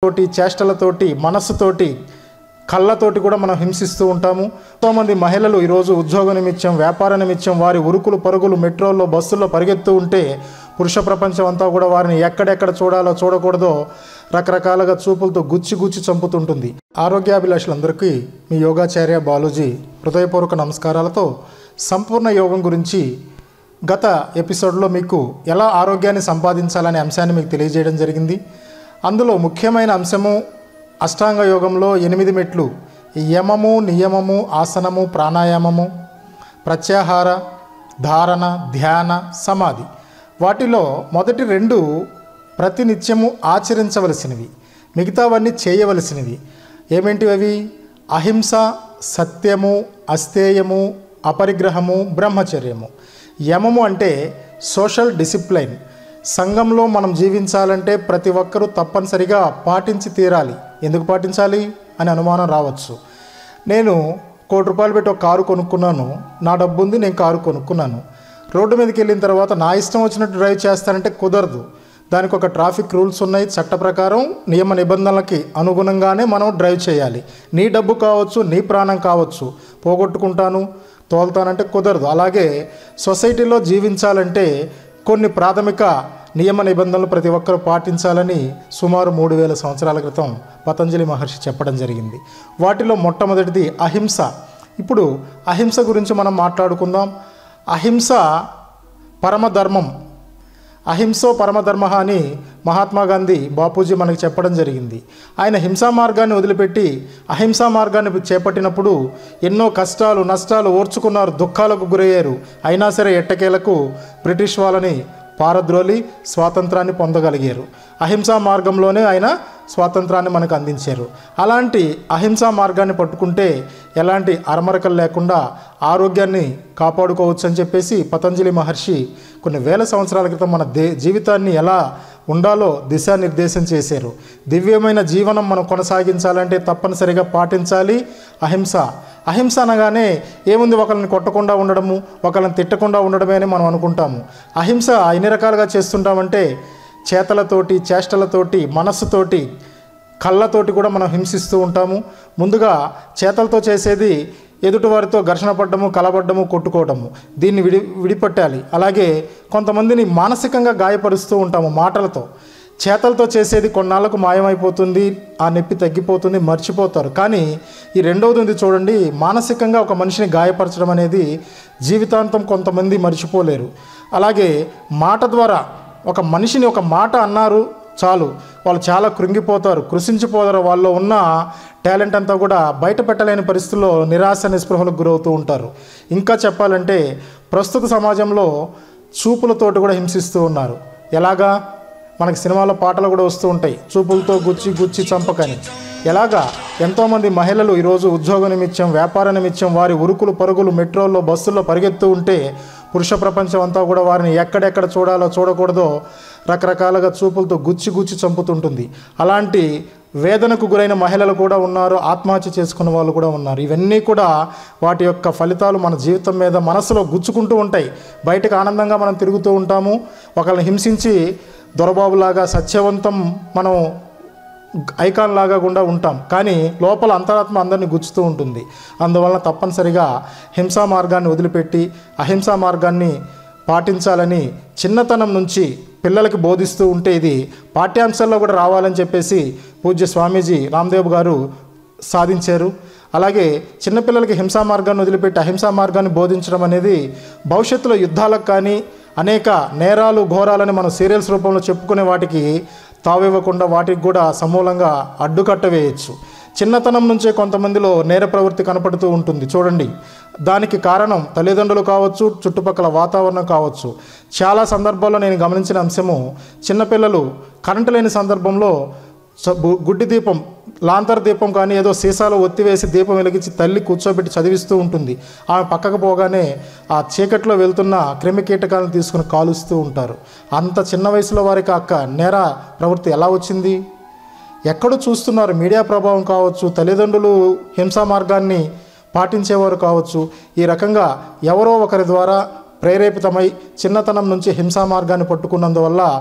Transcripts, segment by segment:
తోటి చేష్టలతోటి మనస్సుతోటి కళ్ళతోటి కూడా మనం హింసిస్తూ ఉంటాము ఎంతోమంది మహిళలు ఈరోజు ఉద్యోగ నిమిత్తం వ్యాపార నిమిత్తం వారి ఉరుకులు పరుగులు మెట్రోల్లో బస్సుల్లో పరిగెత్తూ ఉంటే పురుష ప్రపంచం అంతా కూడా వారిని ఎక్కడెక్కడ చూడాలో చూడకూడదో రకరకాలుగా చూపులతో గుచ్చి గుచ్చి చంపుతుంటుంది ఆరోగ్యాభిలాషులందరికీ మీ యోగాచార్య బాలూజీ హృదయపూర్వక నమస్కారాలతో సంపూర్ణ యోగం గురించి గత ఎపిసోడ్లో మీకు ఎలా ఆరోగ్యాన్ని సంపాదించాలనే అంశాన్ని మీకు తెలియజేయడం జరిగింది అందులో ముఖ్యమైన అంశము అష్టాంగ యోగంలో ఎనిమిది మెట్లు యమము నియమము ఆసనము ప్రాణాయామము ప్రత్యాహార ధారణ ధ్యాన సమాధి వాటిలో మొదటి రెండు ప్రతినిత్యము ఆచరించవలసినవి మిగతావన్నీ చేయవలసినవి ఏమేంటివి అవి అహింస సత్యము అస్థేయము అపరిగ్రహము బ్రహ్మచర్యము యమము అంటే సోషల్ డిసిప్లైన్ సంఘంలో మనం జీవించాలంటే ప్రతి ఒక్కరూ తప్పనిసరిగా పాటించి తీరాలి ఎందుకు పాటించాలి అని అనుమానం రావచ్చు నేను కోటి రూపాయలు పెట్టి ఒక కారు కొనుక్కున్నాను నా డబ్బు ఉంది నేను కారు కొనుక్కున్నాను రోడ్డు మీదకి వెళ్ళిన తర్వాత నా ఇష్టం వచ్చినట్టు డ్రైవ్ చేస్తానంటే కుదరదు దానికి ఒక ట్రాఫిక్ రూల్స్ ఉన్నాయి చట్ట ప్రకారం నియమ నిబంధనలకి అనుగుణంగానే మనం డ్రైవ్ చేయాలి నీ డబ్బు కావచ్చు నీ ప్రాణం కావచ్చు పోగొట్టుకుంటాను తోలుతానంటే కుదరదు అలాగే సొసైటీలో జీవించాలంటే కొన్ని ప్రాథమిక నియమ నిబంధనలు ప్రతి ఒక్కరూ పాటించాలని సుమారు మూడు వేల సంవత్సరాల క్రితం పతంజలి మహర్షి చెప్పడం జరిగింది వాటిలో మొట్టమొదటిది అహింస ఇప్పుడు అహింస గురించి మనం మాట్లాడుకుందాం అహింస పరమధర్మం అహింసో పరమధర్మ అని మహాత్మా గాంధీ బాపూజీ మనకి చెప్పడం జరిగింది ఆయన హింసా మార్గాన్ని వదిలిపెట్టి అహింసా మార్గాన్ని చేపట్టినప్పుడు ఎన్నో కష్టాలు నష్టాలు ఓర్చుకున్నారు దుఃఖాలకు గురయ్యారు అయినా సరే ఎట్టకేలకు బ్రిటిష్ వాళ్ళని పారద్రోలి స్వాతంత్రాన్ని పొందగలిగారు అహింసా మార్గంలోనే ఆయన స్వాతంత్రాన్ని మనకు అందించారు అలాంటి అహింసా మార్గాన్ని పట్టుకుంటే ఎలాంటి అరమరకలు లేకుండా ఆరోగ్యాన్ని కాపాడుకోవచ్చు అని చెప్పేసి పతంజలి మహర్షి కొన్ని వేల సంవత్సరాల క్రితం మన దే జీవితాన్ని ఎలా ఉండాలో దిశానిర్దేశం చేశారు దివ్యమైన జీవనం మనం కొనసాగించాలంటే తప్పనిసరిగా పాటించాలి అహింస అహింస అనగానే ఏముంది ఒకరిని కొట్టకుండా ఉండడము ఒకరిని తిట్టకుండా ఉండడమే అని మనం అనుకుంటాము అహింస ఎన్ని రకాలుగా చేస్తుంటామంటే చేతలతోటి చేష్టలతోటి మనస్సుతోటి కళ్ళతోటి కూడా మనం హింసిస్తూ ఉంటాము ముందుగా చేతలతో చేసేది ఎదుటివారితో ఘర్షణ పడ్డము కలబడ్డము కొట్టుకోవడము దీన్ని విడి విడిపట్టాలి అలాగే కొంతమందిని మానసికంగా గాయపరుస్తూ ఉంటాము మాటలతో చేతలతో చేసేది కొన్నాళ్ళకు మాయమైపోతుంది ఆ నొప్పి తగ్గిపోతుంది మర్చిపోతారు కానీ ఈ రెండవది ఉంది చూడండి మానసికంగా ఒక మనిషిని గాయపరచడం అనేది జీవితాంతం కొంతమంది మర్చిపోలేరు అలాగే మాట ద్వారా ఒక మనిషిని ఒక మాట అన్నారు చాలు వాళ్ళు చాలా కృంగిపోతారు కృషించిపోతారు వాళ్ళు ఉన్న టాలెంట్ అంతా కూడా బయట పెట్టలేని పరిస్థితుల్లో నిరాశ నిస్పృహలకు గురవుతూ ఉంటారు ఇంకా చెప్పాలంటే ప్రస్తుత సమాజంలో చూపులతోటి కూడా హింసిస్తూ ఉన్నారు ఎలాగా మనకి సినిమాలో పాటలు కూడా వస్తూ ఉంటాయి చూపులతో గుచ్చి గుచ్చి చంపకని ఎలాగా ఎంతోమంది మహిళలు ఈరోజు ఉద్యోగ నిమిత్తం వ్యాపార నిమిత్తం వారి ఉరుకులు పరుగులు మెట్రోల్లో బస్సుల్లో పరిగెత్తూ ఉంటే పురుష ప్రపంచం అంతా కూడా వారిని ఎక్కడెక్కడ చూడాలో చూడకూడదో రకరకాలుగా చూపులతో గుచ్చి గుచ్చి చంపుతుంటుంది అలాంటి వేదనకు గురైన మహిళలు కూడా ఉన్నారు ఆత్మహత్య చేసుకున్న వాళ్ళు కూడా ఉన్నారు ఇవన్నీ కూడా వాటి యొక్క ఫలితాలు మన జీవితం మీద మనసులో గుచ్చుకుంటూ ఉంటాయి బయటకు ఆనందంగా మనం తిరుగుతూ ఉంటాము ఒకరిని హింసించి దొరబాబులాగా సత్యవంతం మనం ఐకాన్ లాగా గుండా ఉంటాం కానీ లోపల అంతరాత్మ అందరినీ గుచ్చుతూ ఉంటుంది అందువలన తప్పనిసరిగా హింసా మార్గాన్ని వదిలిపెట్టి అహింసా మార్గాన్ని పాటించాలని చిన్నతనం నుంచి పిల్లలకి బోధిస్తూ ఉంటే ఇది పాఠ్యాంశాల్లో కూడా రావాలని చెప్పేసి పూజ్య స్వామీజీ రామ్దేవ్ గారు సాధించారు అలాగే చిన్నపిల్లలకి హింసా మార్గాన్ని వదిలిపెట్టి అహింసా మార్గాన్ని బోధించడం అనేది భవిష్యత్తులో యుద్ధాలకు కానీ అనేక నేరాలు ఘోరాలని మనం సీరియల్స్ రూపంలో చెప్పుకునే వాటికి తావివ్వకుండా వాటికి కూడా సమూలంగా అడ్డుకట్ట వేయచ్చు చిన్నతనం నుంచే కొంతమందిలో నేర ప్రవృత్తి కనపడుతూ ఉంటుంది చూడండి దానికి కారణం తల్లిదండ్రులు కావచ్చు చుట్టుపక్కల వాతావరణం కావచ్చు చాలా సందర్భాల్లో నేను గమనించిన అంశము చిన్నపిల్లలు కరెంటు లేని సందర్భంలో స- గు- గుడ్డి దీపం లాంతర్ దీపం కానీ ఏదో సీసాలో ఒత్తివేసి దీపం వెలిగించి తల్లి కూర్చోబెట్టి చదివిస్తూ ఉంటుంది ఆమె పక్కకు పోగానే ఆ చీకట్లో వెళ్తున్న క్రిమి కీటకాలను తీసుకుని కాలుస్తూ ఉంటారు అంత చిన్న వయసులో వారికి అక్క నేర ప్రవృత్తి ఎలా వచ్చింది ఎక్కడో చూస్తున్నారు మీడియా ప్రభావం కావచ్చు తల్లిదండ్రులు హింసా మార్గాన్ని పాటించేవారు కావచ్చు ఈ రకంగా ఎవరో ఒకరి ద్వారా ప్రేరేపితమై చిన్నతనం నుంచి హింసా మార్గాన్ని పట్టుకున్నందువల్ల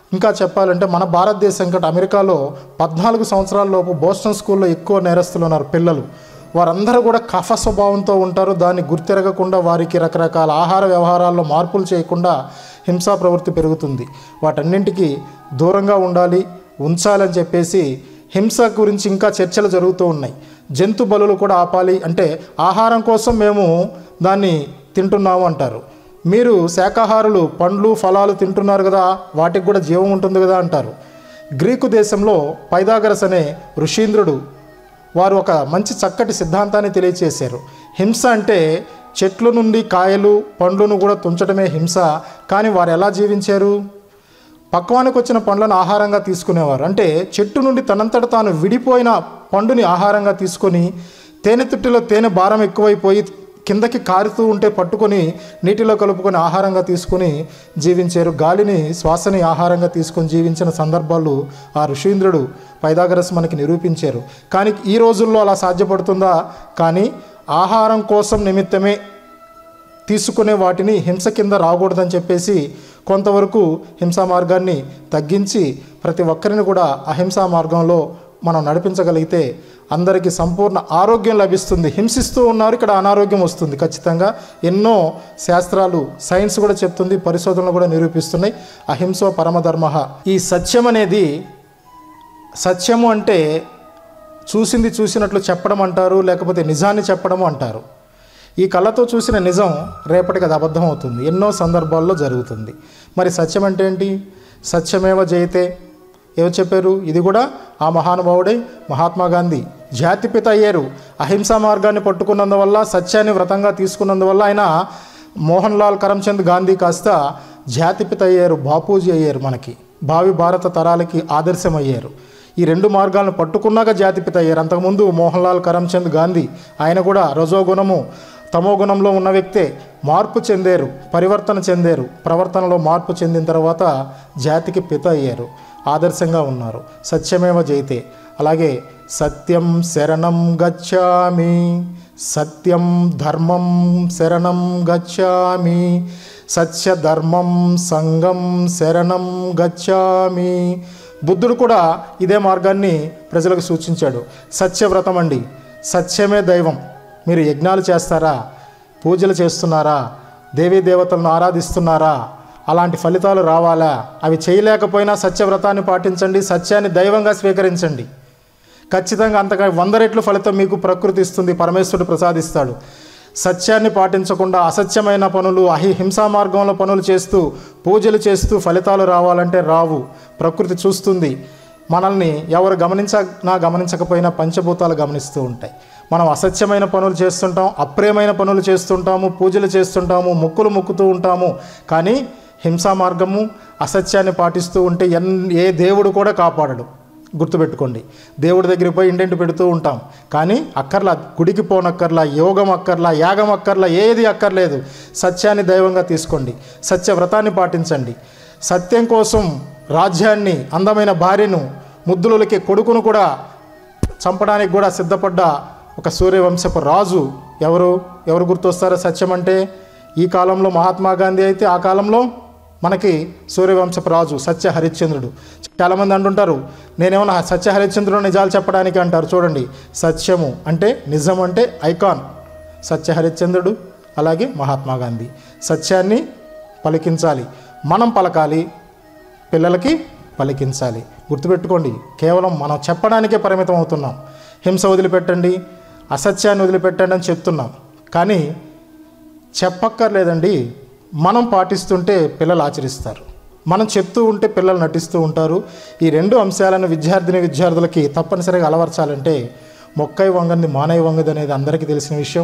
ఇంకా చెప్పాలంటే మన భారతదేశం కంటే అమెరికాలో పద్నాలుగు సంవత్సరాల లోపు బోస్టన్ స్కూల్లో ఎక్కువ నేరస్తులు ఉన్నారు పిల్లలు వారందరూ కూడా కఫ స్వభావంతో ఉంటారు దాన్ని గుర్తిరగకుండా వారికి రకరకాల ఆహార వ్యవహారాల్లో మార్పులు చేయకుండా హింసా ప్రవృత్తి పెరుగుతుంది వాటన్నింటికి దూరంగా ఉండాలి ఉంచాలని చెప్పేసి హింస గురించి ఇంకా చర్చలు జరుగుతూ ఉన్నాయి జంతు బలులు కూడా ఆపాలి అంటే ఆహారం కోసం మేము దాన్ని తింటున్నాము అంటారు మీరు శాకాహారులు పండ్లు ఫలాలు తింటున్నారు కదా వాటికి కూడా జీవం ఉంటుంది కదా అంటారు గ్రీకు దేశంలో పైదాగరస్ అనే ఋషీంద్రుడు వారు ఒక మంచి చక్కటి సిద్ధాంతాన్ని తెలియచేశారు హింస అంటే చెట్ల నుండి కాయలు పండ్లను కూడా తుంచడమే హింస కానీ వారు ఎలా జీవించారు పక్వానికి వచ్చిన పండ్లను ఆహారంగా తీసుకునేవారు అంటే చెట్టు నుండి తనంతట తాను విడిపోయిన పండుని ఆహారంగా తీసుకొని తేనె తుట్టిలో తేనె భారం ఎక్కువైపోయి కిందకి కారుతూ ఉంటే పట్టుకొని నీటిలో కలుపుకొని ఆహారంగా తీసుకొని జీవించారు గాలిని శ్వాసని ఆహారంగా తీసుకొని జీవించిన సందర్భాలు ఆ ఋషీంద్రుడు పైదాగరస్ మనకి నిరూపించారు కానీ ఈ రోజుల్లో అలా సాధ్యపడుతుందా కానీ ఆహారం కోసం నిమిత్తమే తీసుకునే వాటిని హింస కింద రాకూడదని చెప్పేసి కొంతవరకు హింసా మార్గాన్ని తగ్గించి ప్రతి ఒక్కరిని కూడా అహింసా మార్గంలో మనం నడిపించగలిగితే అందరికీ సంపూర్ణ ఆరోగ్యం లభిస్తుంది హింసిస్తూ ఉన్నారు ఇక్కడ అనారోగ్యం వస్తుంది ఖచ్చితంగా ఎన్నో శాస్త్రాలు సైన్స్ కూడా చెప్తుంది పరిశోధనలు కూడా నిరూపిస్తున్నాయి అహింసో పరమధర్మ ఈ సత్యం అనేది సత్యము అంటే చూసింది చూసినట్లు చెప్పడం అంటారు లేకపోతే నిజాన్ని చెప్పడం అంటారు ఈ కళ్ళతో చూసిన నిజం రేపటికి అది అబద్ధం అవుతుంది ఎన్నో సందర్భాల్లో జరుగుతుంది మరి సత్యం అంటే ఏంటి సత్యమేవ జయతే ఏమో చెప్పారు ఇది కూడా ఆ మహానుభావుడే మహాత్మా గాంధీ జాతిపిత అయ్యారు అహింసా మార్గాన్ని పట్టుకున్నందువల్ల సత్యాన్ని వ్రతంగా తీసుకున్నందువల్ల ఆయన మోహన్ లాల్ కరమ్చంద్ గాంధీ కాస్త జాతిపిత అయ్యారు బాపూజీ అయ్యారు మనకి భావి భారత తరాలకి ఆదర్శం అయ్యారు ఈ రెండు మార్గాలను పట్టుకున్నాక జాతిపిత అయ్యారు అంతకుముందు మోహన్ లాల్ కరమ్చంద్ గాంధీ ఆయన కూడా రజోగుణము తమో గుణంలో ఉన్న వ్యక్తే మార్పు చెందారు పరివర్తన చెందారు ప్రవర్తనలో మార్పు చెందిన తర్వాత జాతికి పిత అయ్యారు ఆదర్శంగా ఉన్నారు సత్యమేవ జయితే అలాగే సత్యం శరణం గచ్చామి సత్యం ధర్మం శరణం గచ్చామి సత్య ధర్మం సంగం శరణం గచ్చామి బుద్ధుడు కూడా ఇదే మార్గాన్ని ప్రజలకు సూచించాడు సత్యవ్రతం అండి సత్యమే దైవం మీరు యజ్ఞాలు చేస్తారా పూజలు చేస్తున్నారా దేవీ దేవతలను ఆరాధిస్తున్నారా అలాంటి ఫలితాలు రావాలా అవి చేయలేకపోయినా సత్యవ్రతాన్ని పాటించండి సత్యాన్ని దైవంగా స్వీకరించండి ఖచ్చితంగా అంతగా వంద రెట్లు ఫలితం మీకు ప్రకృతి ఇస్తుంది పరమేశ్వరుడు ప్రసాదిస్తాడు సత్యాన్ని పాటించకుండా అసత్యమైన పనులు అహి హింసా మార్గంలో పనులు చేస్తూ పూజలు చేస్తూ ఫలితాలు రావాలంటే రావు ప్రకృతి చూస్తుంది మనల్ని ఎవరు గమనించనా గమనించకపోయినా పంచభూతాలు గమనిస్తూ ఉంటాయి మనం అసత్యమైన పనులు చేస్తుంటాం అప్రియమైన పనులు చేస్తుంటాము పూజలు చేస్తుంటాము మొక్కులు మొక్కుతూ ఉంటాము కానీ హింసా మార్గము అసత్యాన్ని పాటిస్తూ ఉంటే ఎన్ ఏ దేవుడు కూడా కాపాడడు గుర్తుపెట్టుకోండి దేవుడి దగ్గరికి పోయి ఇండెంట్ పెడుతూ ఉంటాం కానీ అక్కర్లా గుడికి పోనక్కర్లా యోగం అక్కర్లా యాగం అక్కర్లా ఏది అక్కర్లేదు సత్యాన్ని దైవంగా తీసుకోండి సత్యవ్రతాన్ని పాటించండి సత్యం కోసం రాజ్యాన్ని అందమైన భార్యను ముద్దులకి కొడుకును కూడా చంపడానికి కూడా సిద్ధపడ్డ ఒక సూర్యవంశపు రాజు ఎవరు ఎవరు గుర్తొస్తారో సత్యం అంటే ఈ కాలంలో మహాత్మా గాంధీ అయితే ఆ కాలంలో మనకి సూర్యవంశపు రాజు సత్య హరిశ్చంద్రుడు చాలామంది అంటుంటారు నేనేమన్నా సత్య హరిశ్చంద్రుడు నిజాలు చెప్పడానికి అంటారు చూడండి సత్యము అంటే నిజం అంటే ఐకాన్ సత్య హరిశ్చంద్రుడు అలాగే మహాత్మా గాంధీ సత్యాన్ని పలికించాలి మనం పలకాలి పిల్లలకి పలికించాలి గుర్తుపెట్టుకోండి కేవలం మనం చెప్పడానికే పరిమితం అవుతున్నాం హింస వదిలిపెట్టండి అసత్యాన్ని వదిలిపెట్టండి అని చెప్తున్నాం కానీ చెప్పక్కర్లేదండి మనం పాటిస్తుంటే పిల్లలు ఆచరిస్తారు మనం చెప్తూ ఉంటే పిల్లలు నటిస్తూ ఉంటారు ఈ రెండు అంశాలను విద్యార్థిని విద్యార్థులకి తప్పనిసరిగా అలవర్చాలంటే మొక్కై వంగంది మానై వంగది అనేది అందరికీ తెలిసిన విషయం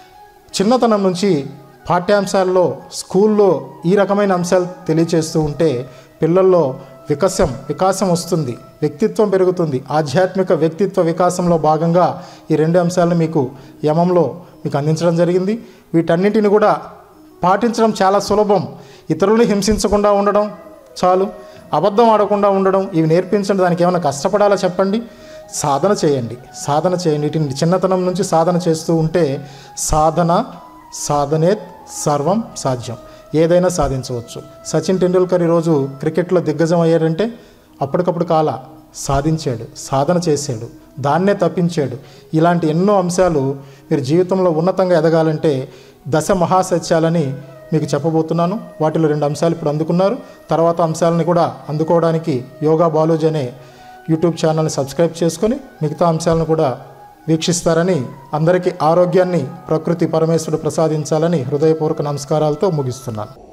చిన్నతనం నుంచి పాఠ్యాంశాల్లో స్కూల్లో ఈ రకమైన అంశాలు తెలియచేస్తూ ఉంటే పిల్లల్లో వికసం వికాసం వస్తుంది వ్యక్తిత్వం పెరుగుతుంది ఆధ్యాత్మిక వ్యక్తిత్వ వికాసంలో భాగంగా ఈ రెండు అంశాలను మీకు యమంలో మీకు అందించడం జరిగింది వీటన్నిటిని కూడా పాటించడం చాలా సులభం ఇతరులను హింసించకుండా ఉండడం చాలు అబద్ధం ఆడకుండా ఉండడం ఇవి నేర్పించండి దానికి ఏమైనా కష్టపడాలా చెప్పండి సాధన చేయండి సాధన చేయండి వీటిని చిన్నతనం నుంచి సాధన చేస్తూ ఉంటే సాధన సాధనే సర్వం సాధ్యం ఏదైనా సాధించవచ్చు సచిన్ టెండూల్కర్ ఈరోజు క్రికెట్లో దిగ్గజం అయ్యాడంటే అప్పటికప్పుడు కాల సాధించాడు సాధన చేశాడు దాన్నే తప్పించాడు ఇలాంటి ఎన్నో అంశాలు మీరు జీవితంలో ఉన్నతంగా ఎదగాలంటే దశ మహాసత్యాలని మీకు చెప్పబోతున్నాను వాటిలో రెండు అంశాలు ఇప్పుడు అందుకున్నారు తర్వాత అంశాలని కూడా అందుకోవడానికి యోగా బాలోజ్ అనే యూట్యూబ్ ఛానల్ని సబ్స్క్రైబ్ చేసుకొని మిగతా అంశాలను కూడా వీక్షిస్తారని అందరికీ ఆరోగ్యాన్ని ప్రకృతి పరమేశ్వరుడు ప్రసాదించాలని హృదయపూర్వక నమస్కారాలతో ముగిస్తున్నాను